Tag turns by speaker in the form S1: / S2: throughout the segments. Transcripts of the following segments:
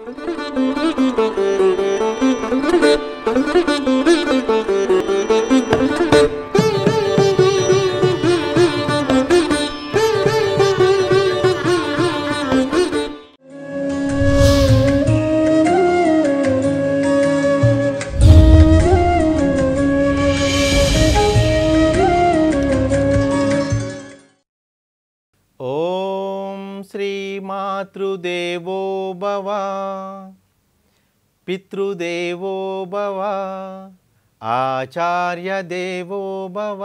S1: ఓం శ్రీమాతృదేవో భవ పితృదేవో భవ ఆచార్యదేవో భవ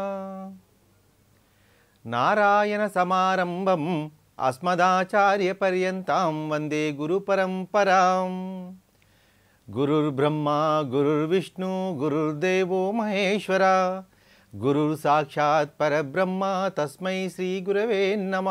S1: నారాయణ సమారంభం అస్మదాచార్యపర్యంతం వందే గురుపరంపరాం గురుర్బ్రహ్మ గురుర్విష్ణు గురుర్దేవో మహేశ్వర గురుర్ సాక్షాత్ పరబ్రహ్మ తస్మై శ్రీ గురవే నమ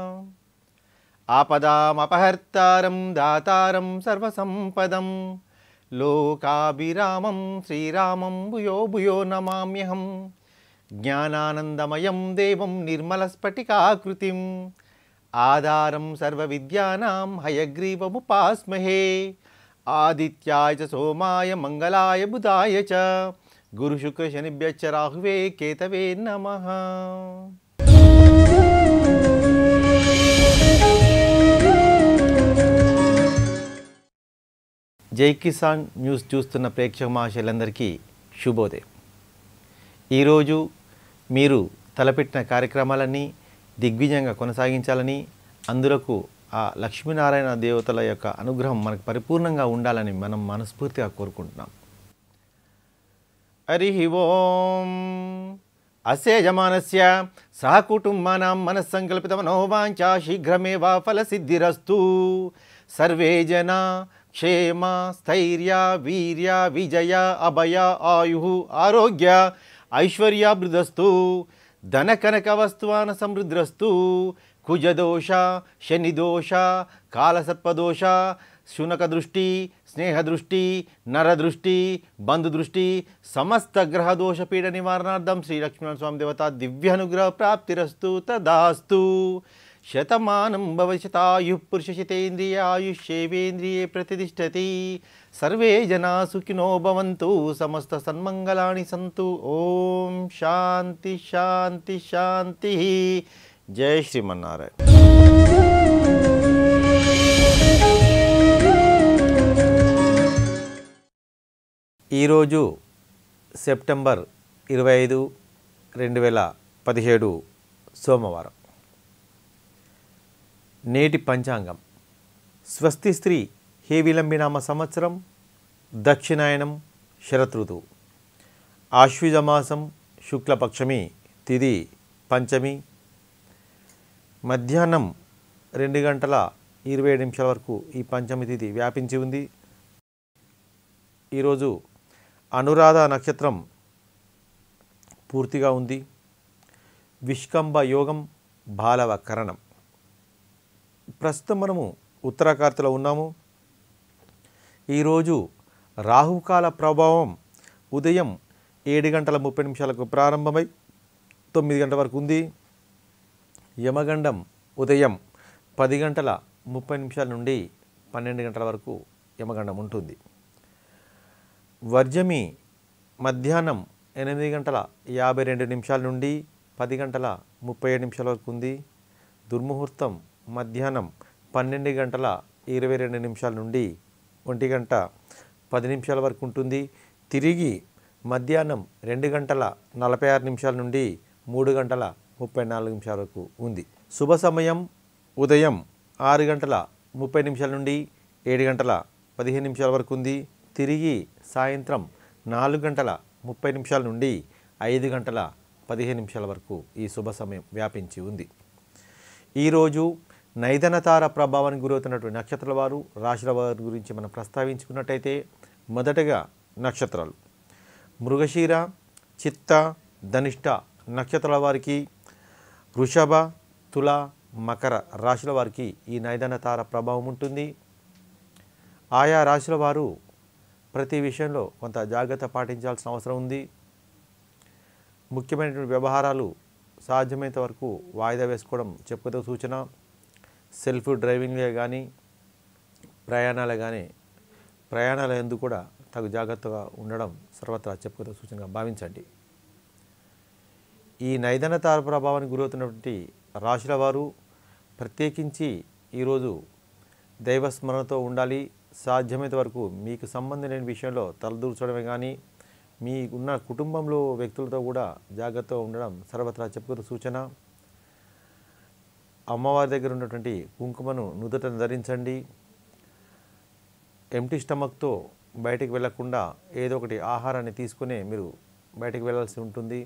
S1: ఆపదామపహర్తారం దాతారం సర్వసంపదం లోకాభిరామం శ్రీరామం భూయో భూయో నమామ్యహం జ్ఞానానందమయం దేవం నిర్మలస్ఫటికాకృతిం ఆధారం సర్వవిద్యానాం హయగ్రీవముపాస్మహే ఆదిత్యాయ చ సోమాయ మంగళాయ బుధాయ చ గురుశుక్రశనిభ్యశ్చ రాహువే కేతవే నమః జై కిసాన్ న్యూస్ చూస్తున్న ప్రేక్షక మహాశయులందరికీ శుభోదయం ఈరోజు మీరు తలపెట్టిన కార్యక్రమాలన్నీ దిగ్విజయంగా కొనసాగించాలని అందులకు ఆ లక్ష్మీనారాయణ దేవతల యొక్క అనుగ్రహం మనకు పరిపూర్ణంగా ఉండాలని మనం మనస్ఫూర్తిగా కోరుకుంటున్నాం హరి ఓం అస్య యజమానస్య సహకుటుంబానాం మనస్సంకల్పిత మనోవాంఛా శీఘ్రమేవ ఫలసిద్ధిరస్తు సర్వే జనా క్షేమ స్థైర్య వీర్య విజయ అభయ ఆయు ఆరోగ్య ఐశ్వర్యాభివృద్ధస్తు ధనకనక వస్తువాన సమృద్ధిరస్తు కుజదోష శనిదోష కాలసర్పదోష శునక దృష్టి స్నేహదృష్టి నరదృష్టి బంధుదృష్టి సమస్త గ్రహ దోష పీడ నివారణార్థం శ్రీ లక్ష్మీనరసింహ స్వామి దేవత దివ్యానుగ్రహ ప్రాప్తిరస్తు తదాస్తు శతమానం భవిష్యతాయు పురుషశతేంద్రియ ఆయుష్యేవేంద్రియే ప్రతిష్టతి సర్వే జనా సుఖినో భవంతు సమస్త సన్మంగళాని సంతు ఓం శాంతి శాంతి శాంతి జై శ్రీమన్నారాయణ ఈరోజు సెప్టెంబర్ ఇరవై ఐదు రెండు వేల పదిహేడు సోమవారం నేటి పంచాంగం స్వస్తి స్త్రీ హే విలంబినామ సంవత్సరం దక్షిణాయనం శరతృతువు ఆశ్విజమాసం శుక్లపక్షమి తిది పంచమి మధ్యాహ్నం రెండు గంటల ఇరవై ఏడు నిమిషాల వరకు ఈ పంచమి తిథి వ్యాపించి ఉంది ఈరోజు అనురాధ నక్షత్రం పూర్తిగా ఉంది విష్కంభ యోగం బాలవ కరణం ప్రస్తుతం మనము ఉత్తరాఖార్తలో ఉన్నాము ఈరోజు రాహుకాల ప్రభావం ఉదయం ఏడు గంటల ముప్పై నిమిషాలకు ప్రారంభమై తొమ్మిది గంటల వరకు ఉంది యమగండం ఉదయం పది గంటల ముప్పై నిమిషాల నుండి పన్నెండు గంటల వరకు యమగండం ఉంటుంది వర్జమి మధ్యాహ్నం ఎనిమిది గంటల యాభై రెండు నిమిషాల నుండి పది గంటల ముప్పై ఏడు నిమిషాల వరకు ఉంది దుర్ముహూర్తం మధ్యాహ్నం పన్నెండు గంటల ఇరవై రెండు నిమిషాల నుండి ఒంటి గంట పది నిమిషాల వరకు ఉంటుంది తిరిగి మధ్యాహ్నం రెండు గంటల నలభై ఆరు నిమిషాల నుండి మూడు గంటల ముప్పై నాలుగు నిమిషాల వరకు ఉంది శుభ సమయం ఉదయం ఆరు గంటల ముప్పై నిమిషాల నుండి ఏడు గంటల పదిహేను నిమిషాల వరకు ఉంది తిరిగి సాయంత్రం నాలుగు గంటల ముప్పై నిమిషాల నుండి ఐదు గంటల పదిహేను నిమిషాల వరకు ఈ శుభ సమయం వ్యాపించి ఉంది ఈరోజు నైదనతార ప్రభావానికి గురవుతున్నటువంటి నక్షత్రాల వారు రాశుల వారి గురించి మనం ప్రస్తావించుకున్నట్టయితే మొదటగా నక్షత్రాలు మృగశీర చిత్త ధనిష్ట నక్షత్రాల వారికి వృషభ తుల మకర రాశుల వారికి ఈ నైదనతార ప్రభావం ఉంటుంది ఆయా రాశుల వారు ప్రతి విషయంలో కొంత జాగ్రత్త పాటించాల్సిన అవసరం ఉంది ముఖ్యమైనటువంటి వ్యవహారాలు సాధ్యమైనంత వరకు వాయిదా వేసుకోవడం చెప్పుకోదగ్గ సూచన సెల్ఫ్ డ్రైవింగ్లే కానీ ప్రయాణాలే కానీ ప్రయాణాల ఎందుకు కూడా తగు జాగ్రత్తగా ఉండడం సర్వత్రా చెప్పుకోదగ్గ సూచనగా భావించండి ఈ నైదన తార ప్రభావానికి గురవుతున్నటువంటి రాశుల వారు ప్రత్యేకించి ఈరోజు దైవస్మరణతో ఉండాలి సాధ్యమైనంత వరకు మీకు సంబంధం లేని విషయంలో తలదూర్చడమే కానీ మీ ఉన్న కుటుంబంలో వ్యక్తులతో కూడా జాగ్రత్తగా ఉండడం సర్వత్రా చెప్పుకోదగ్గ సూచన అమ్మవారి దగ్గర ఉన్నటువంటి కుంకుమను నుదుట ధరించండి ఎంటీ స్టమక్తో బయటికి వెళ్ళకుండా ఏదో ఒకటి ఆహారాన్ని తీసుకునే మీరు బయటికి వెళ్ళాల్సి ఉంటుంది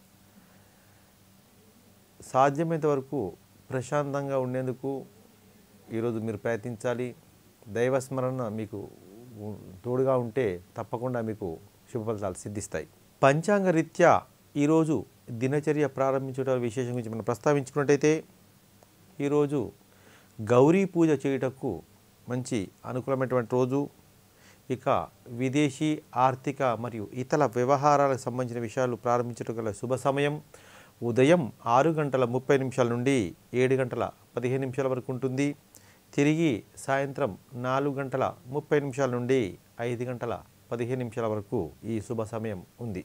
S1: సాధ్యమైనంత వరకు ప్రశాంతంగా ఉండేందుకు ఈరోజు మీరు ప్రయత్నించాలి దైవస్మరణ మీకు ఉ- తోడుగా ఉంటే తప్పకుండా మీకు శుభ ఫలితాలు సిద్ధిస్తాయి పంచాంగ రీత్యా ఈరోజు దినచర్య ప్రారంభించడం విశేషం గురించి మనం ప్రస్తావించుకున్నట్టయితే ఈరోజు గౌరీ పూజ చేయుటకు మంచి అనుకూలమైనటువంటి రోజు ఇక విదేశీ ఆర్థిక మరియు ఇతర వ్యవహారాలకు సంబంధించిన విషయాలు ప్రారంభించడం గల శుభ సమయం ఉదయం ఆరు గంటల ముప్పై నిమిషాల నుండి ఏడు గంటల పదిహేను నిమిషాల వరకు ఉంటుంది తిరిగి సాయంత్రం నాలుగు గంటల ముప్పై నిమిషాల నుండి ఐదు గంటల పదిహేను నిమిషాల వరకు ఈ శుభ సమయం ఉంది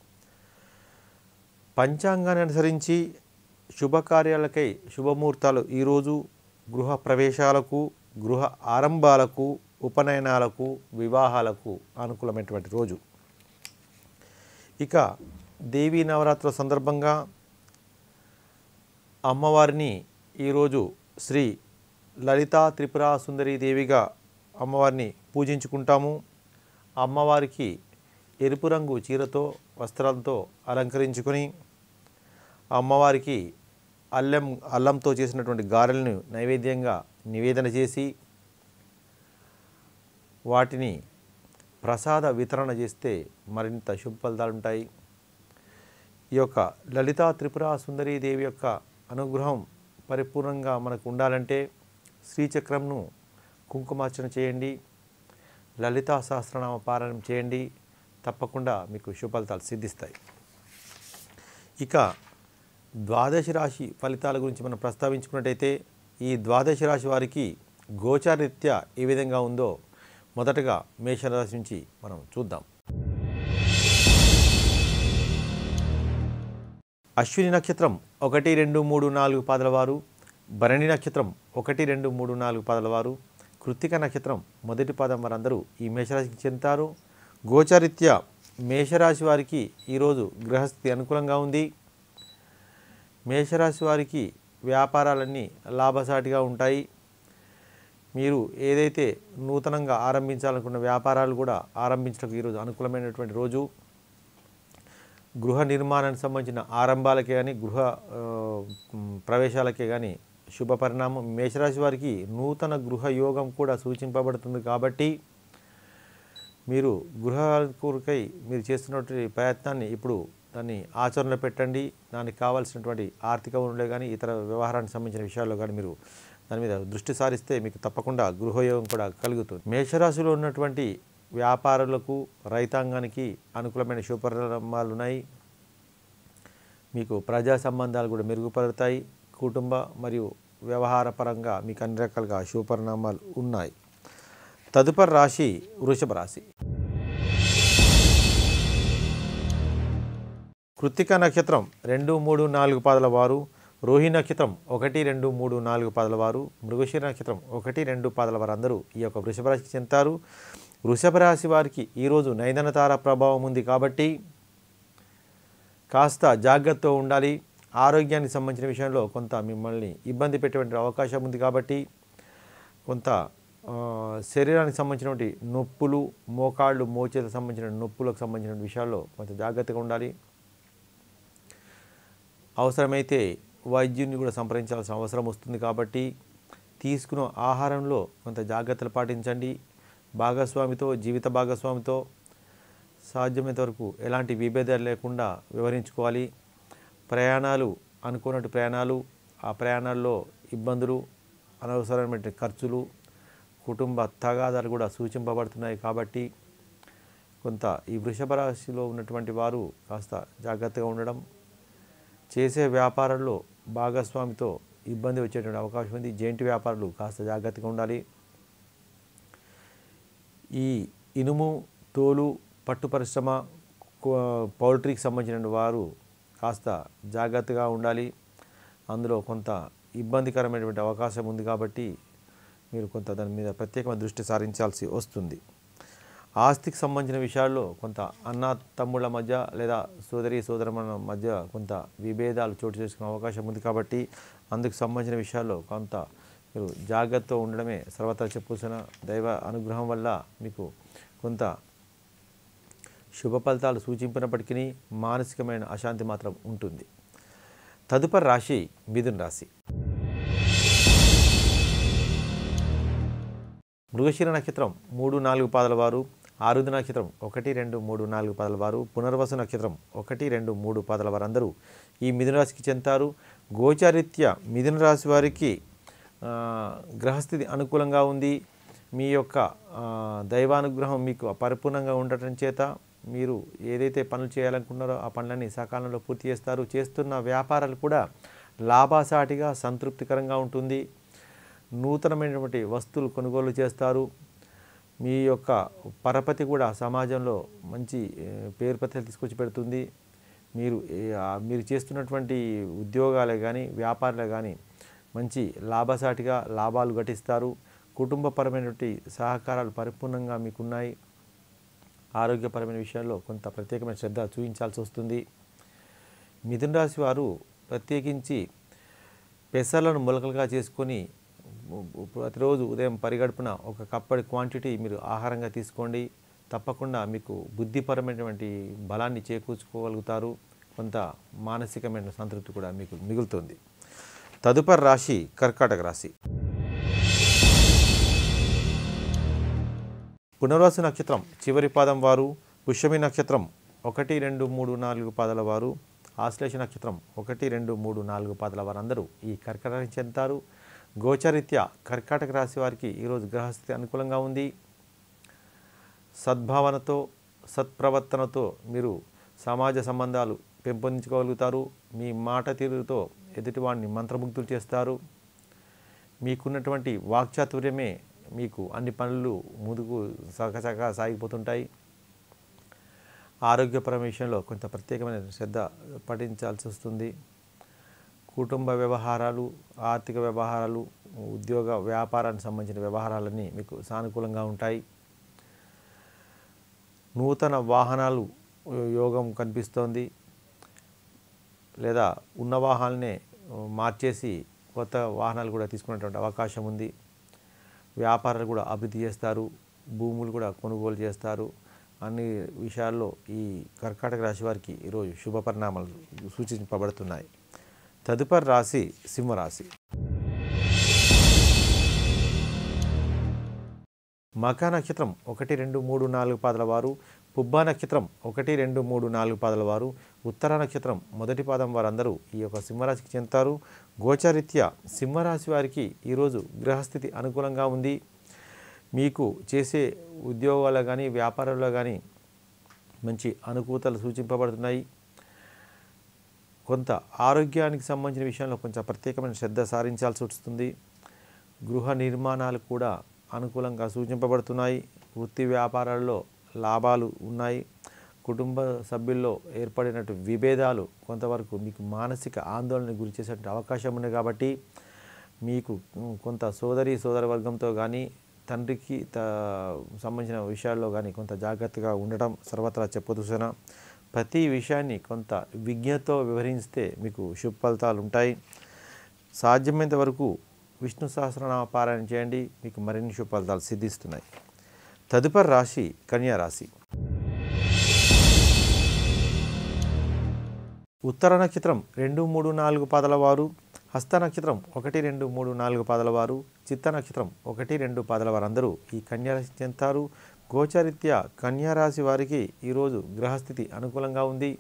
S1: పంచాంగాన్ని అనుసరించి శుభకార్యాలకై శుభముహూర్తాలు ఈరోజు గృహ ప్రవేశాలకు గృహ ఆరంభాలకు ఉపనయనాలకు వివాహాలకు అనుకూలమైనటువంటి రోజు ఇక దేవీ నవరాత్రుల సందర్భంగా అమ్మవారిని ఈరోజు శ్రీ లలితా త్రిపురా సుందరీ దేవిగా అమ్మవారిని పూజించుకుంటాము అమ్మవారికి ఎరుపు రంగు చీరతో వస్త్రాలతో అలంకరించుకొని అమ్మవారికి అల్లం అల్లంతో చేసినటువంటి గారెలను నైవేద్యంగా నివేదన చేసి వాటిని ప్రసాద వితరణ చేస్తే మరింత శుభ ఫలితాలు ఉంటాయి ఈ యొక్క లలితా త్రిపుర సుందరీ దేవి యొక్క అనుగ్రహం పరిపూర్ణంగా మనకు ఉండాలంటే శ్రీచక్రంను కుంకుమార్చన చేయండి లలితా సహస్రనామ పారాయణం చేయండి తప్పకుండా మీకు శుభ ఫలితాలు సిద్ధిస్తాయి ఇక ద్వాదశ రాశి ఫలితాల గురించి మనం ప్రస్తావించుకున్నట్టయితే ఈ ద్వాదశ రాశి వారికి గోచారీత్యా ఏ విధంగా ఉందో మొదటగా మేషరాశి నుంచి మనం చూద్దాం అశ్విని నక్షత్రం ఒకటి రెండు మూడు నాలుగు పాదల వారు భరణి నక్షత్రం ఒకటి రెండు మూడు నాలుగు పాదల వారు కృత్తిక నక్షత్రం మొదటి పాదం వారందరూ ఈ మేషరాశికి చెందుతారు గోచారిత్యా మేషరాశి వారికి ఈరోజు గృహస్థితి అనుకూలంగా ఉంది మేషరాశి వారికి వ్యాపారాలన్నీ లాభసాటిగా ఉంటాయి మీరు ఏదైతే నూతనంగా ఆరంభించాలనుకున్న వ్యాపారాలు కూడా ఆరంభించడానికి ఈరోజు అనుకూలమైనటువంటి రోజు గృహ నిర్మాణానికి సంబంధించిన ఆరంభాలకే కానీ గృహ ఆ, మ్, ప్రవేశాలకే కానీ శుభ పరిణామం మేషరాశి వారికి నూతన గృహ యోగం కూడా సూచింపబడుతుంది కాబట్టి మీరు గృహాల కొరకై మీరు చేస్తున్నటువంటి ప్రయత్నాన్ని ఇప్పుడు దాన్ని ఆచరణలో పెట్టండి దానికి కావాల్సినటువంటి ఆర్థిక వనరులే కానీ ఇతర వ్యవహారానికి సంబంధించిన విషయాల్లో కానీ మీరు దాని మీద దృష్టి సారిస్తే మీకు తప్పకుండా గృహయోగం కూడా కలుగుతుంది మేషరాశిలో ఉన్నటువంటి వ్యాపారులకు రైతాంగానికి అనుకూలమైన శుభపరిణామాలు ఉన్నాయి మీకు ప్రజా సంబంధాలు కూడా మెరుగుపడతాయి కుటుంబ మరియు వ్యవహార పరంగా మీకు అన్ని రకాలుగా శుభపరిణామాలు ఉన్నాయి తదుపరి రాశి వృషభ రాశి కృత్తిక నక్షత్రం రెండు మూడు నాలుగు పాదల వారు రోహి నక్షత్రం ఒకటి రెండు మూడు నాలుగు పాదల వారు మృగశిర నక్షత్రం ఒకటి రెండు పాదల వారు అందరూ ఈ యొక్క వృషభ రాశికి చెందుతారు వృషభ రాశి వారికి ఈరోజు నైదనతార ప్రభావం ఉంది కాబట్టి కాస్త జాగ్రత్తతో ఉండాలి ఆరోగ్యానికి సంబంధించిన విషయంలో కొంత మిమ్మల్ని ఇబ్బంది పెట్టేటువంటి అవకాశం ఉంది కాబట్టి కొంత ఆ, శరీరానికి సంబంధించినటువంటి నొప్పులు మోకాళ్ళు మోచేలకు సంబంధించిన నొప్పులకు సంబంధించిన విషయాల్లో కొంత జాగ్రత్తగా ఉండాలి అవసరమైతే వైద్యుని కూడా సంప్రదించాల్సిన అవసరం వస్తుంది కాబట్టి తీసుకున్న ఆహారంలో కొంత జాగ్రత్తలు పాటించండి భాగస్వామితో జీవిత భాగస్వామితో సాధ్యమైనంత వరకు ఎలాంటి విభేదాలు లేకుండా వివరించుకోవాలి ప్రయాణాలు అనుకున్నట్టు ప్రయాణాలు ఆ ప్రయాణాల్లో ఇబ్బందులు అనవసరమైన ఖర్చులు కుటుంబ తగాదాలు కూడా సూచింపబడుతున్నాయి కాబట్టి కొంత ఈ వృషభ రాశిలో ఉన్నటువంటి వారు కాస్త జాగ్రత్తగా ఉండడం చేసే వ్యాపారంలో భాగస్వామితో ఇబ్బంది వచ్చేటువంటి అవకాశం ఉంది జెంటి వ్యాపారులు కాస్త జాగ్రత్తగా ఉండాలి ఈ ఇనుము తోలు పట్టు పరిశ్రమ కో- పౌల్ట్రీకి సంబంధించిన వారు కాస్త జాగ్రత్తగా ఉండాలి అందులో కొంత ఇబ్బందికరమైనటువంటి అవకాశం ఉంది కాబట్టి మీరు కొంత దాని మీద ప్రత్యేకమైన దృష్టి సారించాల్సి వస్తుంది ఆస్తికి సంబంధించిన విషయాల్లో కొంత అన్న తమ్ముళ్ళ మధ్య లేదా సోదరి సోదరమణ మధ్య కొంత విభేదాలు చోటు చేసుకునే అవకాశం ఉంది కాబట్టి అందుకు సంబంధించిన విషయాల్లో కొంత మీరు జాగ్రత్తతో ఉండడమే సర్వత్రా చెప్పుసిన దైవ అనుగ్రహం వల్ల మీకు కొంత శుభ ఫలితాలు సూచింపినప్పటికీ మానసికమైన అశాంతి మాత్రం ఉంటుంది తదుపరి రాశి మిథున్ రాశి మృగశిర నక్షత్రం మూడు నాలుగు పాదల వారు ఆరుద్ర నక్షత్రం ఒకటి రెండు మూడు నాలుగు పాదల వారు పునర్వసు నక్షత్రం ఒకటి రెండు మూడు పాదల వారు అందరూ ఈ మిథున రాశికి చెందుతారు గోచారిత్య మిథున రాశి వారికి ఆ, గ్రహస్థితి అనుకూలంగా ఉంది మీ యొక్క ఆ, దైవానుగ్రహం మీకు పరిపూర్ణంగా ఉండటం చేత మీరు ఏదైతే పనులు చేయాలనుకున్నారో ఆ పనులన్నీ సకాలంలో పూర్తి చేస్తారు చేస్తున్న వ్యాపారాలు కూడా లాభాసాటిగా సంతృప్తికరంగా ఉంటుంది నూతనమైనటువంటి వస్తువులు కొనుగోలు చేస్తారు మీ యొక్క పరపతి కూడా సమాజంలో మంచి ఏ, పేరు ప్రతిష్టలు తీసుకొచ్చి పెడుతుంది మీరు ఏ- ఆ మీరు చేస్తున్నటువంటి ఉద్యోగాలే కానీ వ్యాపారాలే కానీ మంచి లాభసాటిగా లాభాలు గటిస్తారు కుటుంబపరమైనటువంటి సహకారాలు పరిపూర్ణంగా మీకున్నాయి ఆరోగ్యపరమైన విషయాల్లో కొంత ప్రత్యేకమైన శ్రద్ధ చూపించాల్సి వస్తుంది మిథున రాశి వారు ప్రత్యేకించి పెసర్లను మొలకలుగా చేసుకొని ప్రతిరోజు ఉదయం పరిగడుపున ఒక కప్పటి క్వాంటిటీ మీరు ఆహారంగా తీసుకోండి తప్పకుండా మీకు బుద్ధిపరమైనటువంటి బలాన్ని చేకూర్చుకోగలుగుతారు కొంత మానసికమైన సంతృప్తి కూడా మీకు మిగులుతుంది తదుపరి రాశి కర్కాటక రాశి పునర్వసు నక్షత్రం చివరి పాదం వారు పుష్యమి నక్షత్రం ఒకటి రెండు మూడు నాలుగు పాదాల వారు ఆశ్లేష నక్షత్రం ఒకటి రెండు మూడు నాలుగు పాదాల వారు అందరూ ఈ కర్కాటకానికి చెందుతారు గోచరిత్య కర్కాటక రాశి వారికి ఈరోజు గ్రహస్థితి అనుకూలంగా ఉంది సద్భావనతో సత్ప్రవర్తనతో మీరు సమాజ సంబంధాలు పెంపొందించుకోగలుగుతారు మీ మాట తీరుతో ఎదుటివాడిని మంత్రముగ్ధులు చేస్తారు మీకున్నటువంటి వాక్చాతుర్యమే మీకు అన్ని పనులు ముందుకు సగసగా సాగిపోతుంటాయి ఆరోగ్యపరమైన విషయంలో కొంత ప్రత్యేకమైన శ్రద్ధ పఠించాల్సి వస్తుంది కుటుంబ వ్యవహారాలు ఆర్థిక వ్యవహారాలు ఉద్యోగ వ్యాపారానికి సంబంధించిన వ్యవహారాలన్నీ మీకు సానుకూలంగా ఉంటాయి నూతన వాహనాలు యోగం కనిపిస్తోంది లేదా ఉన్న వాహనాలనే మార్చేసి కొత్త వాహనాలు కూడా తీసుకునేటువంటి అవకాశం ఉంది వ్యాపారాలు కూడా అభివృద్ధి చేస్తారు భూములు కూడా కొనుగోలు చేస్తారు అన్ని విషయాల్లో ఈ కర్కాటక రాశి వారికి ఈరోజు శుభ పరిణామాలు సూచింపబడుతున్నాయి తదుపరి రాశి సింహరాశి మఖా నక్షత్రం ఒకటి రెండు మూడు నాలుగు పాదల వారు పుబ్బా నక్షత్రం ఒకటి రెండు మూడు నాలుగు పాదల వారు ఉత్తర నక్షత్రం మొదటి పాదం వారందరూ ఈ యొక్క సింహరాశికి చెందుతారు గోచారిత్య సింహరాశి వారికి ఈరోజు గ్రహస్థితి అనుకూలంగా ఉంది మీకు చేసే ఉద్యోగాల్లో కానీ వ్యాపారంలో కానీ మంచి అనుకూతలు సూచింపబడుతున్నాయి కొంత ఆరోగ్యానికి సంబంధించిన విషయంలో కొంచెం ప్రత్యేకమైన శ్రద్ధ సారించాల్సి వస్తుంది గృహ నిర్మాణాలు కూడా అనుకూలంగా సూచింపబడుతున్నాయి వృత్తి వ్యాపారాల్లో లాభాలు ఉన్నాయి కుటుంబ సభ్యుల్లో ఏర్పడినట్టు విభేదాలు కొంతవరకు మీకు మానసిక ఆందోళన గురి చేసేటువంటి అవకాశం ఉంది కాబట్టి మీకు ఉమ్, కొంత సోదరి సోదర వర్గంతో కానీ తండ్రికి త సంబంధించిన విషయాల్లో కానీ కొంత జాగ్రత్తగా ఉండటం సర్వత్రా చెప్పదూసన ప్రతి విషయాన్ని కొంత విజ్ఞతతో వివరిస్తే మీకు శుభ ఫలితాలు ఉంటాయి సాధ్యమైనంత వరకు విష్ణు సహస్రనామ పారాయణ చేయండి మీకు మరిన్ని శుభ ఫలితాలు సిద్ధిస్తున్నాయి తదుపరి రాశి కన్యా రాశి ఉత్తర నక్షత్రం రెండు మూడు నాలుగు పాదల వారు హస్త నక్షత్రం ఒకటి రెండు మూడు నాలుగు పాదల వారు చిత్త నక్షత్రం ఒకటి రెండు పాదల వారు అందరూ ఈ కన్యా రాశి చెందుతారు గోచరిత్య కన్యా రాశి వారికి ఈరోజు గ్రహస్థితి అనుకూలంగా ఉంది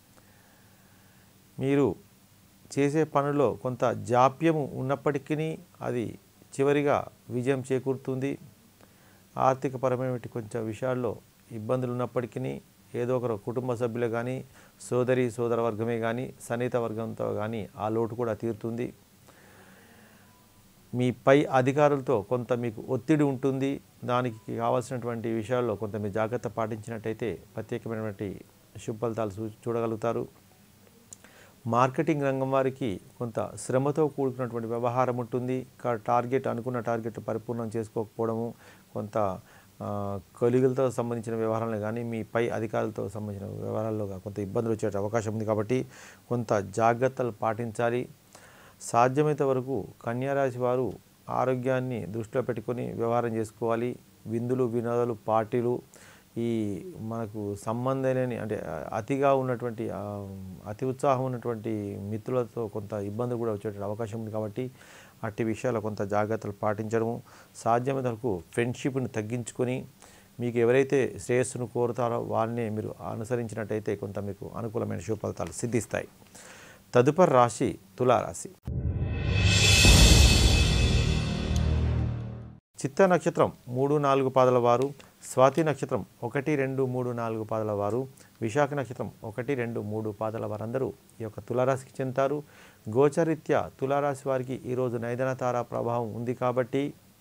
S1: మీరు చేసే పనుల్లో కొంత జాప్యము ఉన్నప్పటికీ అది చివరిగా విజయం చేకూరుతుంది ఆర్థికపరమైన కొంచెం విషయాల్లో ఇబ్బందులు ఉన్నప్పటికీ ఏదో ఒకరు కుటుంబ సభ్యులు కానీ సోదరి సోదర వర్గమే కానీ సన్నిహిత వర్గంతో కానీ ఆ లోటు కూడా తీరుతుంది మీ పై అధికారులతో కొంత మీకు ఒత్తిడి ఉంటుంది దానికి కావాల్సినటువంటి విషయాల్లో కొంత మీరు జాగ్రత్త పాటించినట్టయితే ప్రత్యేకమైనటువంటి శుభ ఫలితాలు చూ- చూడగలుగుతారు మార్కెటింగ్ రంగం వారికి కొంత శ్రమతో కూడుకున్నటువంటి వ్యవహారం ఉంటుంది కా- టార్గెట్ అనుకున్న టార్గెట్ పరిపూర్ణం చేసుకోకపోవడము కొంత ఆ, కొలిగులతో సంబంధించిన వ్యవహారాలు కానీ మీ పై అధికారులతో సంబంధించిన వ్యవహారాల్లో కొంత ఇబ్బందులు వచ్చే అవకాశం ఉంది కాబట్టి కొంత జాగ్రత్తలు పాటించాలి సాధ్యమైనంత వరకు కన్యారాశి వారు ఆరోగ్యాన్ని దృష్టిలో పెట్టుకొని వ్యవహారం చేసుకోవాలి విందులు వినోదాలు పార్టీలు ఈ మనకు సంబంధం లేని అంటే ఆ, అతిగా ఉన్నటువంటి ఆ, అతి ఉత్సాహం ఉన్నటువంటి మిత్రులతో కొంత ఇబ్బంది కూడా వచ్చే అవకాశం ఉంది కాబట్టి అట్టి విషయాలు కొంత జాగ్రత్తలు పాటించడము సాధ్యమైనంత వరకు ఫ్రెండ్షిప్ని తగ్గించుకొని మీకు ఎవరైతే శ్రేయస్సును కోరుతారో వారిని మీరు అనుసరించినట్టయితే కొంత మీకు అనుకూలమైన శుభ ఫలితాలు సిద్ధిస్తాయి తదుపరి రాశి తులారాశి చిత్త నక్షత్రం మూడు నాలుగు పాదల వారు స్వాతి నక్షత్రం ఒకటి రెండు మూడు నాలుగు పాదల వారు విశాఖ నక్షత్రం ఒకటి రెండు మూడు పాదల వారందరూ ఈ యొక్క తులారాశికి చెందుతారు గోచరిత్య తులారాశి వారికి ఈరోజు నైదన తారా ప్రభావం ఉంది కాబట్టి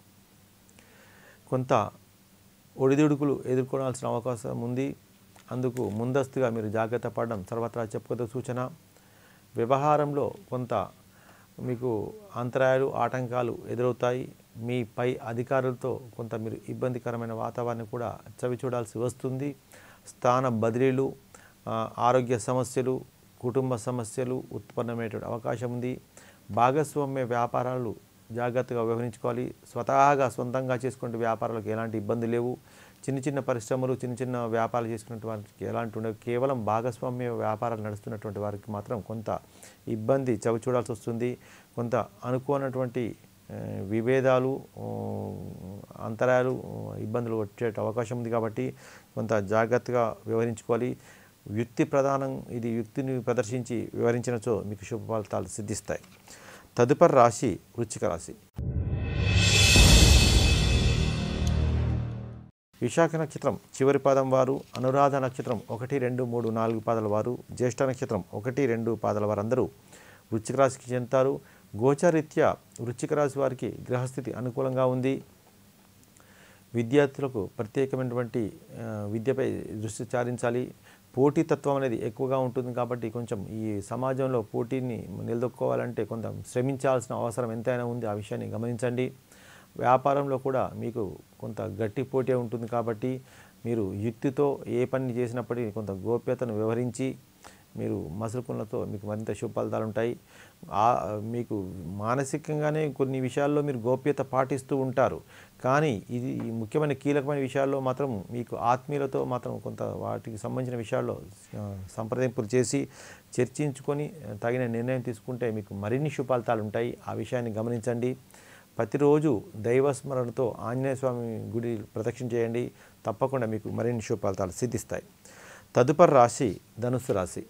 S1: కొంత ఒడిదుడుకులు ఎదుర్కోవాల్సిన అవకాశం ఉంది అందుకు ముందస్తుగా మీరు జాగ్రత్త పడడం సర్వత్రా చెప్పుకోదగ్గ సూచన వ్యవహారంలో కొంత మీకు అంతరాయాలు ఆటంకాలు ఎదురవుతాయి మీ పై అధికారులతో కొంత మీరు ఇబ్బందికరమైన వాతావరణం కూడా చవి చూడాల్సి వస్తుంది స్థాన బదిలీలు ఆ, ఆరోగ్య సమస్యలు కుటుంబ సమస్యలు ఉత్పన్నమయ్యేటువంటి అవకాశం ఉంది భాగస్వామ్య వ్యాపారాలు జాగ్రత్తగా వ్యవహరించుకోవాలి స్వతహాగా సొంతంగా చేసుకునే వ్యాపారాలకు ఎలాంటి ఇబ్బంది లేవు చిన్న చిన్న పరిశ్రమలు చిన్న చిన్న వ్యాపారాలు చేసుకునే వారికి ఎలాంటి ఉండవు కేవలం భాగస్వామ్య వ్యాపారాలు నడుస్తున్నటువంటి వారికి మాత్రం కొంత ఇబ్బంది చవి చూడాల్సి వస్తుంది కొంత అనుకోనటువంటి ఆ, విభేదాలు ఆ, అంతరాయాలు ఆ, ఇబ్బందులు వచ్చే అవకాశం ఉంది కాబట్టి కొంత జాగ్రత్తగా వ్యవహరించుకోవాలి యుక్తి ప్రధానం ఇది యుక్తిని ప్రదర్శించి వివరించినచో మీకు శుభ ఫలితాలు సిద్ధిస్తాయి తదుపరి రాశి వృశ్చిక రాశి విశాఖ నక్షత్రం చివరి పాదం వారు అనురాధ నక్షత్రం ఒకటి రెండు మూడు నాలుగు పాదాల వారు జ్యేష్ఠ నక్షత్రం ఒకటి రెండు పాదాల వారందరూ వృశ్చిక రాశికి చెందుతారు గోచారీత్యా వృశ్చిక రాశి వారికి గ్రహస్థితి అనుకూలంగా ఉంది విద్యార్థులకు ప్రత్యేకమైనటువంటి ఆ, విద్యపై దృష్టి సారించాలి పోటీతత్వం అనేది ఎక్కువగా ఉంటుంది కాబట్టి కొంచెం ఈ సమాజంలో పోటీని నిలదొక్కోవాలంటే కొంత శ్రమించాల్సిన అవసరం ఎంతైనా ఉంది ఆ విషయాన్ని గమనించండి వ్యాపారంలో కూడా మీకు కొంత గట్టి పోటీ ఉంటుంది కాబట్టి మీరు యుక్తితో ఏ పని చేసినప్పటికీ కొంత గోప్యతను వివరించి మీరు మసులుకున్నతో మీకు మరింత శుభ ఫలితాలు ఉంటాయి ఆ మీకు మానసికంగానే కొన్ని విషయాల్లో మీరు గోప్యత పాటిస్తూ ఉంటారు కానీ ఇది ఈ ముఖ్యమైన కీలకమైన విషయాల్లో మాత్రం మీకు ఆత్మీయులతో మాత్రం కొంత వాటికి సంబంధించిన విషయాల్లో ఆ, సంప్రదింపులు చేసి చర్చించుకొని ఆ, తగిన నిర్ణయం తీసుకుంటే మీకు మరిన్ని శుభ ఫలితాలు ఉంటాయి ఆ విషయాన్ని గమనించండి ప్రతిరోజు దైవస్మరణతో ఆంజనేయ స్వామి గుడి ప్రదక్షిణ చేయండి తప్పకుండా మీకు మరిన్ని శుభ ఫలితాలు సిద్ధిస్తాయి తదుపరి రాశి ధనుస్సు రాశి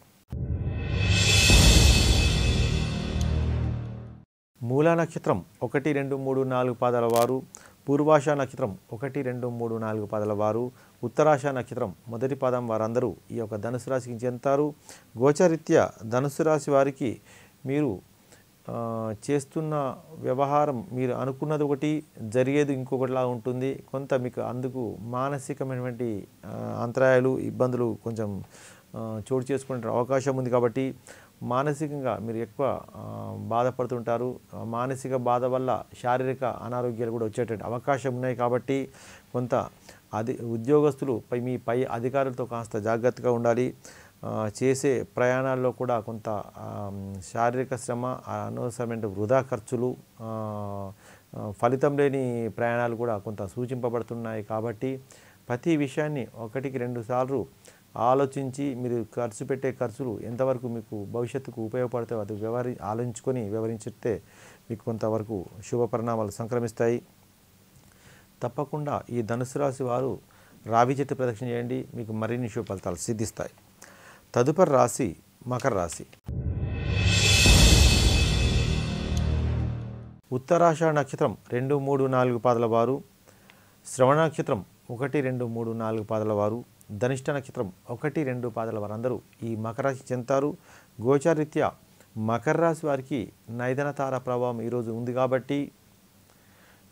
S1: మూలా నక్షత్రం ఒకటి రెండు మూడు నాలుగు పాదాల వారు పూర్వాష నక్షత్రం ఒకటి రెండు మూడు నాలుగు పాదాల వారు ఉత్తరాష నక్షత్రం మొదటి పాదం వారందరూ ఈ యొక్క ధనుసు రాశికి చెందుతారు గోచరిత్య ధనుసు రాశి వారికి మీరు ఆ, చేస్తున్న వ్యవహారం మీరు అనుకున్నది ఒకటి జరిగేది ఇంకొకటిలా ఉంటుంది కొంత మీకు అందుకు మానసికమైనటువంటి ఆ, అంతరాయాలు ఇబ్బందులు కొంచెం ఆ, చోటు చేసుకునే అవకాశం ఉంది కాబట్టి మానసికంగా మీరు ఎక్కువ ఆ, బాధపడుతుంటారు ఆ మానసిక బాధ వల్ల శారీరక అనారోగ్యాలు కూడా వచ్చేటువంటి అవకాశం ఉన్నాయి కాబట్టి కొంత అది ఉద్యోగస్తులు పై మీ పై అధికారులతో కాస్త జాగ్రత్తగా ఉండాలి ఆ, చేసే ప్రయాణాల్లో కూడా కొంత ఆ, శారీరక శ్రమ ఆ, అనవసరమైన వృధా ఖర్చులు ఆ, ఆ, ఫలితం లేని ప్రయాణాలు కూడా కొంత సూచింపబడుతున్నాయి కాబట్టి ప్రతి విషయాన్ని ఒకటికి రెండు సార్లు ఆలోచించి మీరు ఖర్చు పెట్టే ఖర్చులు ఎంతవరకు మీకు భవిష్యత్తుకు ఉపయోగపడతాయో అది వ్యవహరి ఆలోచించుకొని వ్యవహరించితే మీకు కొంతవరకు శుభ పరిణామాలు సంక్రమిస్తాయి తప్పకుండా ఈ ధనుసు రాశి వారు రావి చెట్టు ప్రదక్షిణ చేయండి మీకు మరిన్ని శుభ ఫలితాలు సిద్ధిస్తాయి తదుపరి రాశి మకర రాశి ఉత్తరాష నక్షత్రం రెండు మూడు నాలుగు పాదల వారు శ్రవణ నక్షత్రం ఒకటి రెండు మూడు నాలుగు పాదల వారు ధనిష్ట నక్షత్రం ఒకటి రెండు పాదల వారందరూ ఈ మకర రాశి చెందుతారు గోచారీత్యా మకర రాశి వారికి నైదన తార ప్రభావం ఈరోజు ఉంది కాబట్టి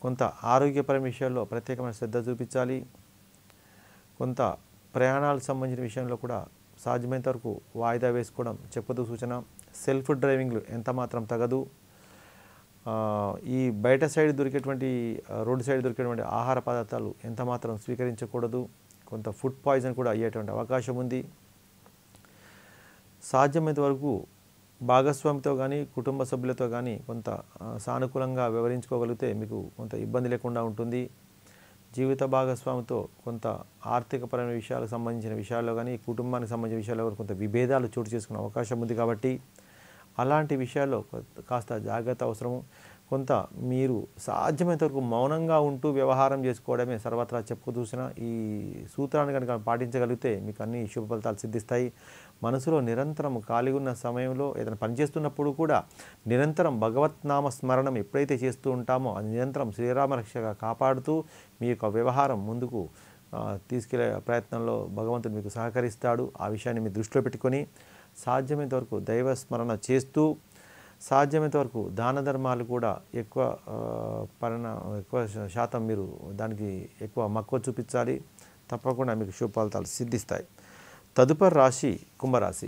S1: కొంత ఆరోగ్యపరమైన విషయాల్లో ప్రత్యేకమైన శ్రద్ధ చూపించాలి కొంత ప్రయాణాలకు సంబంధించిన విషయంలో కూడా సాధ్యమైనంత వరకు వాయిదా వేసుకోవడం చెప్పదు సూచన సెల్ఫ్ డ్రైవింగ్లు ఎంత మాత్రం తగదు ఆ, ఈ బయట సైడ్ దొరికేటువంటి ఆ, రోడ్డు సైడ్ దొరికేటువంటి ఆహార పదార్థాలు ఎంత మాత్రం స్వీకరించకూడదు కొంత ఫుడ్ పాయిజన్ కూడా అయ్యేటువంటి అవకాశం ఉంది సాధ్యమైనంత వరకు భాగస్వామితో కానీ కుటుంబ సభ్యులతో కానీ కొంత ఆ, సానుకూలంగా వివరించుకోగలిగితే మీకు కొంత ఇబ్బంది లేకుండా ఉంటుంది జీవిత భాగస్వామితో కొంత ఆర్థికపరమైన విషయాలకు సంబంధించిన విషయాల్లో కానీ కుటుంబానికి సంబంధించిన విషయాల్లో కానీ కొంత విభేదాలు చోటు చేసుకునే అవకాశం ఉంది కాబట్టి అలాంటి విషయాల్లో కొ- కాస్త జాగ్రత్త అవసరము కొంత మీరు సాధ్యమైనంత వరకు మౌనంగా ఉంటూ వ్యవహారం చేసుకోవడమే సర్వత్రా చెప్పుకు చూసిన ఈ సూత్రాన్ని కనుక పాటించగలిగితే మీకు అన్ని శుభ ఫలితాలు సిద్ధిస్తాయి మనసులో నిరంతరం ఖాళీ ఉన్న సమయంలో ఏదైనా పనిచేస్తున్నప్పుడు కూడా నిరంతరం భగవత్ నామ స్మరణం ఎప్పుడైతే చేస్తూ ఉంటామో అది నిరంతరం శ్రీరామ రక్షగా కాపాడుతూ మీ యొక్క వ్యవహారం ముందుకు ఆ, తీసుకెళ్లే ప్రయత్నంలో భగవంతుడు మీకు సహకరిస్తాడు ఆ విషయాన్ని మీరు దృష్టిలో పెట్టుకొని సాధ్యమైనంత వరకు దైవ స్మరణ చేస్తూ సాధ్యమైనంత వరకు దాన ధర్మాలు కూడా ఎక్కువ ఆ, పరిణ ఎక్కువ శా- శాతం మీరు దానికి ఎక్కువ మక్కువ చూపించాలి తప్పకుండా మీకు శుభ ఫలితాలు సిద్ధిస్తాయి తదుపరి రాశి కుంభరాశి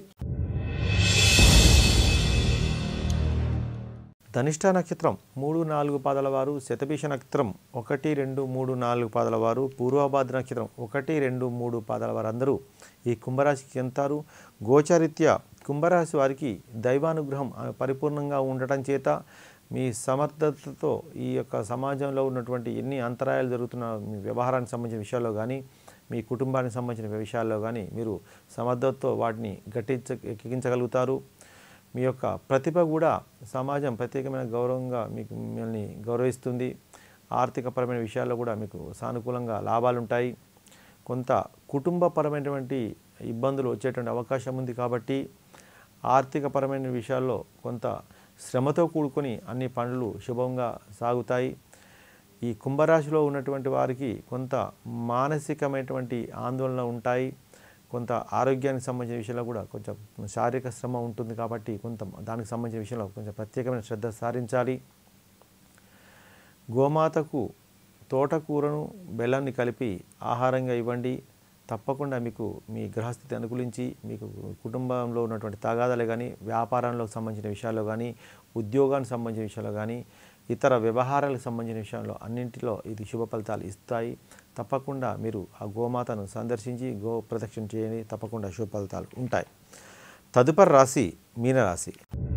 S1: ధనిష్ట నక్షత్రం మూడు నాలుగు పాదాల వారు శతభిష నక్షత్రం ఒకటి రెండు మూడు నాలుగు పాదాల వారు పూర్వభాద్ర నక్షత్రం ఒకటి రెండు మూడు పాదాల వారు అందరూ ఈ కుంభరాశికి చెందుతారు గోచారిత్య కుంభరాశి వారికి దైవానుగ్రహం ఆ, పరిపూర్ణంగా ఉండటం చేత మీ సమర్థతతో ఈ యొక్క సమాజంలో ఉన్నటువంటి ఎన్ని అంతరాయాలు జరుగుతున్న మీ వ్యవహారానికి సంబంధించిన విషయాల్లో కానీ మీ కుటుంబానికి సంబంధించిన విషయాల్లో కానీ మీరు సమర్థతతో వాటిని గట్టించ ఎక్కించగలుగుతారు మీ యొక్క ప్రతిభ కూడా సమాజం ప్రత్యేకమైన గౌరవంగా మీకు మిమ్మల్ని గౌరవిస్తుంది ఆర్థికపరమైన విషయాల్లో కూడా మీకు సానుకూలంగా లాభాలు ఉంటాయి కొంత కుటుంబపరమైనటువంటి ఇబ్బందులు వచ్చేటువంటి అవకాశం ఉంది కాబట్టి ఆర్థికపరమైన విషయాల్లో కొంత శ్రమతో కూడుకొని అన్ని పనులు శుభంగా సాగుతాయి ఈ కుంభరాశిలో ఉన్నటువంటి వారికి కొంత మానసికమైనటువంటి ఆందోళన ఉంటాయి కొంత ఆరోగ్యానికి సంబంధించిన విషయంలో కూడా కొంచెం శారీరక శ్రమ ఉంటుంది కాబట్టి కొంత దానికి సంబంధించిన విషయంలో కొంచెం ప్రత్యేకమైన శ్రద్ధ సారించాలి గోమాతకు తోటకూరను బెల్లాన్ని కలిపి ఆహారంగా ఇవ్వండి తప్పకుండా మీకు మీ గ్రహస్థితి అనుకూలించి మీకు కుటుంబంలో ఉన్నటువంటి తగాదాలు కానీ వ్యాపారంలో సంబంధించిన విషయాల్లో కానీ ఉద్యోగానికి సంబంధించిన విషయాల్లో కానీ ఇతర వ్యవహారాలకు సంబంధించిన విషయంలో అన్నింటిలో ఇది శుభ ఫలితాలు ఇస్తాయి తప్పకుండా మీరు ఆ గోమాతను సందర్శించి గో ప్రదక్షిణ చేయండి తప్పకుండా శుభ ఫలితాలు ఉంటాయి తదుపరి రాశి మీనరాశి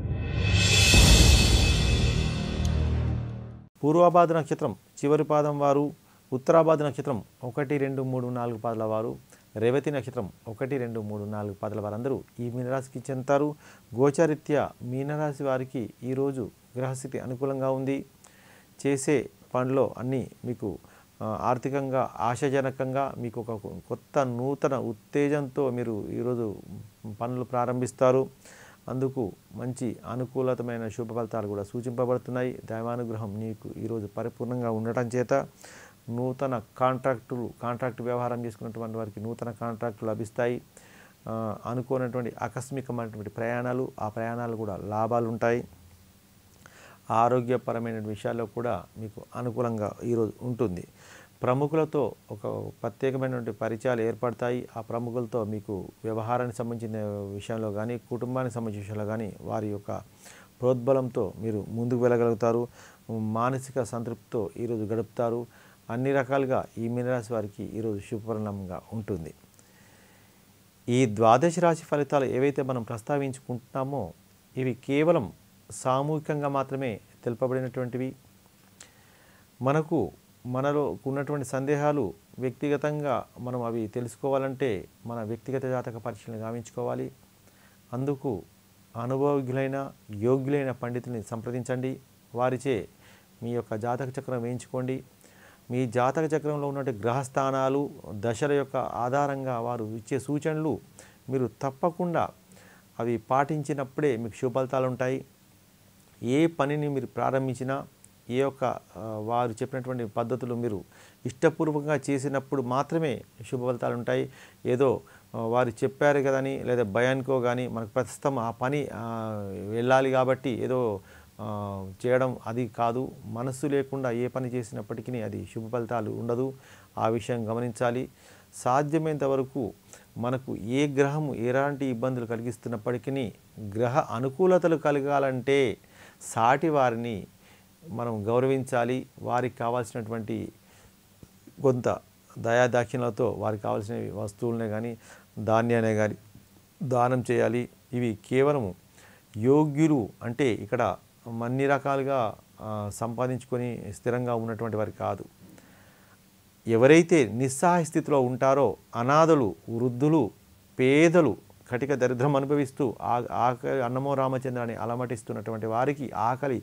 S1: పూర్వాభాద్ర నక్షత్రం చివరి పాదం వారు ఉత్తరాభాద్ర నక్షత్రం ఒకటి రెండు మూడు నాలుగు పాదల వారు రేవతి నక్షత్రం ఒకటి రెండు మూడు నాలుగు పాదల వారందరూ ఈ మీనరాశికి చెందుతారు గోచారిత్య మీనరాశి వారికి ఈరోజు గ్రహస్థితి అనుకూలంగా ఉంది చేసే పనిలో అన్నీ మీకు ఆ, ఆర్థికంగా ఆశాజనకంగా మీకు ఒక కొత్త నూతన ఉత్తేజంతో మీరు ఈరోజు పనులు ప్రారంభిస్తారు అందుకు మంచి అనుకూలతమైన శుభ ఫలితాలు కూడా సూచింపబడుతున్నాయి దైవానుగ్రహం నీకు ఈరోజు పరిపూర్ణంగా ఉండటం చేత నూతన కాంట్రాక్టులు కాంట్రాక్ట్ వ్యవహారం చేసుకున్నటువంటి వారికి నూతన కాంట్రాక్టులు లభిస్తాయి ఆ, అనుకోనటువంటి ఆకస్మికమైనటువంటి ప్రయాణాలు ఆ ప్రయాణాలు కూడా లాభాలు ఉంటాయి ఆరోగ్యపరమైన విషయాల్లో కూడా మీకు అనుకూలంగా ఈరోజు ఉంటుంది ప్రముఖులతో ఒక ప్రత్యేకమైనటువంటి పరిచయాలు ఏర్పడతాయి ఆ ప్రముఖులతో మీకు వ్యవహారానికి సంబంధించిన విషయంలో కానీ కుటుంబానికి సంబంధించిన విషయంలో కానీ వారి యొక్క ప్రోద్బలంతో మీరు ముందుకు వెళ్ళగలుగుతారు మానసిక సంతృప్తితో ఈరోజు గడుపుతారు అన్ని రకాలుగా ఈ మీనరాశి వారికి ఈరోజు శుభపరిణామంగా ఉంటుంది ఈ ద్వాదశ రాశి ఫలితాలు ఏవైతే మనం ప్రస్తావించుకుంటున్నామో ఇవి కేవలం సామూహికంగా మాత్రమే తెలుపబడినటువంటివి మనకు మనలో ఉన్నటువంటి సందేహాలు వ్యక్తిగతంగా మనం అవి తెలుసుకోవాలంటే మన వ్యక్తిగత జాతక పరీక్షలను గావించుకోవాలి అందుకు అనుభవజ్ఞులైన యోగ్యులైన పండితుల్ని సంప్రదించండి వారిచే మీ యొక్క జాతక చక్రం వేయించుకోండి మీ జాతక చక్రంలో ఉన్నటువంటి గ్రహస్థానాలు దశల యొక్క ఆధారంగా వారు ఇచ్చే సూచనలు మీరు తప్పకుండా అవి పాటించినప్పుడే మీకు శుభ ఫలితాలు ఉంటాయి ఏ పనిని మీరు ప్రారంభించినా ఏ యొక్క ఆ, వారు చెప్పినటువంటి పద్ధతులు మీరు ఇష్టపూర్వకంగా చేసినప్పుడు మాత్రమే శుభ ఫలితాలు ఉంటాయి ఏదో ఆ, వారు చెప్పారు కదని లేదా భయానికో కానీ మనకు ప్రస్తుతం ఆ పని ఆ, వెళ్ళాలి కాబట్టి ఏదో ఆ, చేయడం అది కాదు మనస్సు లేకుండా ఏ పని చేసినప్పటికీ అది శుభ ఫలితాలు ఉండదు ఆ విషయం గమనించాలి సాధ్యమైనంత వరకు మనకు ఏ గ్రహము ఎలాంటి ఇబ్బందులు కలిగిస్తున్నప్పటికీ గ్రహ అనుకూలతలు కలగాలంటే సాటి వారిని మనం గౌరవించాలి వారికి కావాల్సినటువంటి కొంత దయాదాక్షిణ్యాలతో వారికి కావాల్సిన వస్తువులనే కానీ ధాన్యాన్ని కానీ దానం చేయాలి ఇవి కేవలము యోగ్యులు అంటే ఇక్కడ అన్ని రకాలుగా ఆ, సంపాదించుకొని స్థిరంగా ఉన్నటువంటి వారు కాదు ఎవరైతే నిస్సహాయ స్థితిలో ఉంటారో అనాథలు వృద్ధులు పేదలు కటిక దరిద్రం అనుభవిస్తూ ఆ ఆకలి అన్నమో రామచంద్ర అని అలమటిస్తున్నటువంటి వారికి ఆకలి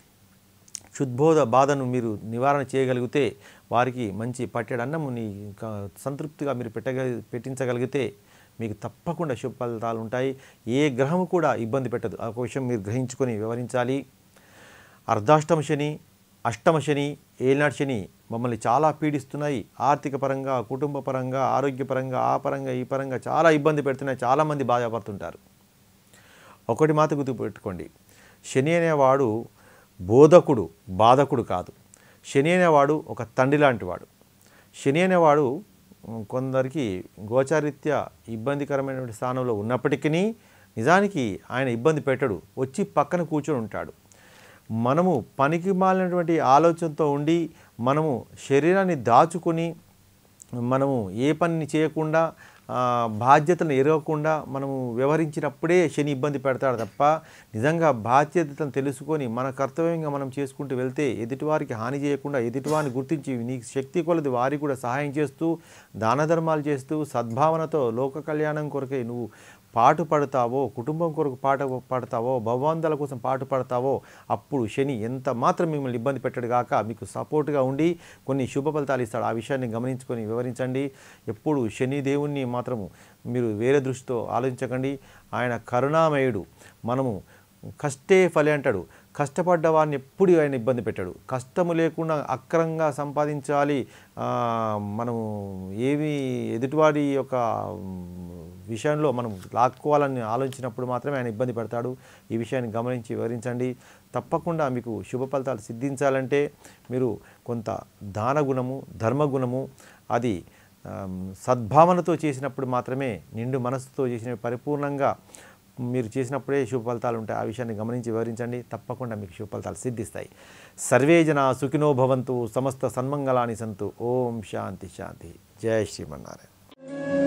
S1: క్షుద్బోధ బాధను మీరు నివారణ చేయగలిగితే వారికి మంచి పట్టెడు అన్నం నీ క- సంతృప్తిగా మీరు పెట్టగ పెట్టించగలిగితే మీకు తప్పకుండా శుభ ఫలితాలు ఉంటాయి ఏ గ్రహం కూడా ఇబ్బంది పెట్టదు ఆ ఒక విషయం మీరు గ్రహించుకొని వివరించాలి అర్ధాష్టమ శని అష్టమ శని ఏలినాటి శని మమ్మల్ని చాలా పీడిస్తున్నాయి ఆర్థిక పరంగా కుటుంబ పరంగా ఆరోగ్యపరంగా ఆ పరంగా ఈ పరంగా చాలా ఇబ్బంది పెడుతున్నాయి చాలామంది బాధపడుతుంటారు ఒకటి మాత్రం గుర్తుపెట్టుకోండి శని అనేవాడు బోధకుడు బాధకుడు కాదు శని అనేవాడు ఒక తండ్రి లాంటివాడు శని అనేవాడు ఉమ్, కొందరికి గోచారీత్యా ఇబ్బందికరమైనటువంటి స్థానంలో ఉన్నప్పటికీ నిజానికి ఆయన ఇబ్బంది పెట్టడు వచ్చి పక్కన కూర్చొని ఉంటాడు మనము పనికి మాలినటువంటి ఆలోచనతో ఉండి మనము శరీరాన్ని దాచుకొని మనము ఏ పనిని చేయకుండా ఆ, బాధ్యతలను ఎరగకుండా మనము వ్యవహరించినప్పుడే శని ఇబ్బంది పెడతాడు తప్ప నిజంగా బాధ్యతలను తెలుసుకొని మన కర్తవ్యంగా మనం చేసుకుంటూ వెళ్తే ఎదుటివారికి హాని చేయకుండా ఎదుటివారిని గుర్తించి నీ శక్తి కొలది వారికి కూడా సహాయం చేస్తూ దాన ధర్మాలు చేస్తూ సద్భావనతో లోక కళ్యాణం కొరకై నువ్వు పాటు పడతావో కుటుంబం కొరకు పాట పడతావో భగవంతుల కోసం పాటు పడతావో అప్పుడు శని ఎంత మాత్రం మిమ్మల్ని ఇబ్బంది పెట్టడు గాక మీకు సపోర్ట్గా ఉండి కొన్ని శుభ ఫలితాలు ఇస్తాడు ఆ విషయాన్ని గమనించుకొని వివరించండి ఎప్పుడు శని దేవుణ్ణి మాత్రము మీరు వేరే దృష్టితో ఆలోచించకండి ఆయన కరుణామయుడు మనము కష్టే ఫలి అంటాడు కష్టపడ్డ వారిని ఎప్పుడు ఆయన ఇబ్బంది పెట్టాడు కష్టము లేకుండా అక్రంగా సంపాదించాలి ఆ, మనము ఏమి ఎదుటివాడి యొక్క మ్, విషయంలో మనం లాక్కోవాలని ఆలోచించినప్పుడు మాత్రమే ఆయన ఇబ్బంది పెడతాడు ఈ విషయాన్ని గమనించి వివరించండి తప్పకుండా మీకు శుభ ఫలితాలు సిద్ధించాలంటే మీరు కొంత దాన గుణము ధర్మగుణము అది ఆమ్, సద్భావనతో చేసినప్పుడు మాత్రమే నిండు మనస్సుతో చేసిన పరిపూర్ణంగా మీరు చేసినప్పుడే శుభ ఫలితాలు ఉంటాయి ఆ విషయాన్ని గమనించి వివరించండి తప్పకుండా మీకు శుభ ఫలితాలు సిద్ధిస్తాయి సర్వే జన సుఖినో భవంతు సమస్త సన్మంగళాని సంతు ఓం శాంతి శాంతి జయ శ్రీమన్నారాయణ